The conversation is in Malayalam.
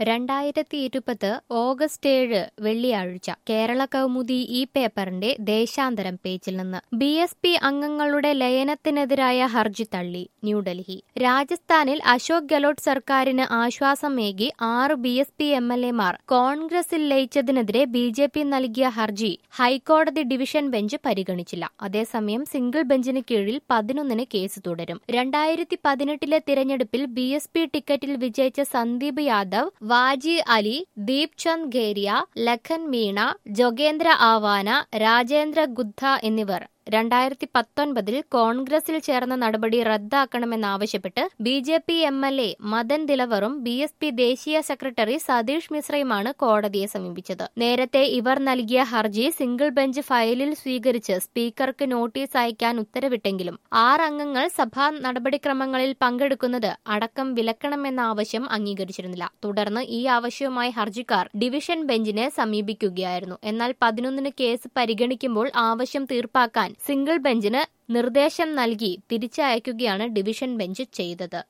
രണ്ടായിരത്തി ഇരുപത് ഓഗസ്റ്റ് ഏഴ് വെള്ളിയാഴ്ച കേരള കൗമുദി ഈ പേപ്പറിന്റെ ദേശാന്തരം പേജിൽ നിന്ന് ബി എസ് പി അംഗങ്ങളുടെ ലയനത്തിനെതിരായ ഹർജി തള്ളി ന്യൂഡൽഹി രാജസ്ഥാനിൽ അശോക് ഗെലോട്ട് സർക്കാരിന് ആശ്വാസമേകി ആറ് B S P M L എമാർ കോൺഗ്രസിൽ ലയിച്ചതിനെതിരെ ബി ജെ പി നൽകിയ ഹർജി ഹൈക്കോടതി ഡിവിഷൻ ബെഞ്ച് പരിഗണിച്ചില്ല അതേസമയം സിംഗിൾ ബെഞ്ചിന് കീഴിൽ പതിനൊന്നിന് കേസ് തുടരും രണ്ടായിരത്തി പതിനെട്ടിലെ തിരഞ്ഞെടുപ്പിൽ ബി എസ് പി ടിക്കറ്റിൽ വിജയിച്ച സന്ദീപ് യാദവ് വാജി അലി ദീപ് ചന്ദ് ഖേരിയ ലഖൻ മീണ ജോഗേന്ദ്ര ആവാന രാജേന്ദ്ര ഗുദ്ധ എന്നിവർ രണ്ടായിരത്തി പത്തൊൻപതിൽ കോൺഗ്രസിൽ ചേർന്ന നടപടി റദ്ദാക്കണമെന്നാവശ്യപ്പെട്ട് B J P M L A Madan ദിലവറും ബി എസ് പി ദേശീയ സെക്രട്ടറി സതീഷ് മിശ്രയുമാണ് കോടതിയെ സമീപിച്ചത് നേരത്തെ ഇവർ നൽകിയ ഹർജി സിംഗിൾ ബെഞ്ച് ഫയലിൽ സ്വീകരിച്ച് സ്പീക്കർക്ക് നോട്ടീസ് അയക്കാൻ ഉത്തരവിട്ടെങ്കിലും ആറ് അംഗങ്ങൾ സഭാ നടപടിക്രമങ്ങളിൽ പങ്കെടുക്കുന്നത് അടക്കം വിലക്കണമെന്ന ആവശ്യം അംഗീകരിച്ചിരുന്നില്ല തുടർന്ന് ഈ ആവശ്യവുമായി ഹർജിക്കാർ ഡിവിഷൻ ബെഞ്ചിനെ സമീപിക്കുകയായിരുന്നു എന്നാൽ പതിനൊന്നിന് കേസ് പരിഗണിക്കുമ്പോൾ ആവശ്യം തീർപ്പാക്കാൻ സിംഗിൾ ബെഞ്ചിന് നിർദ്ദേശം നൽകി തിരിച്ചയക്കുകയാണ് ഡിവിഷൻ ബെഞ്ച് ചെയ്തത്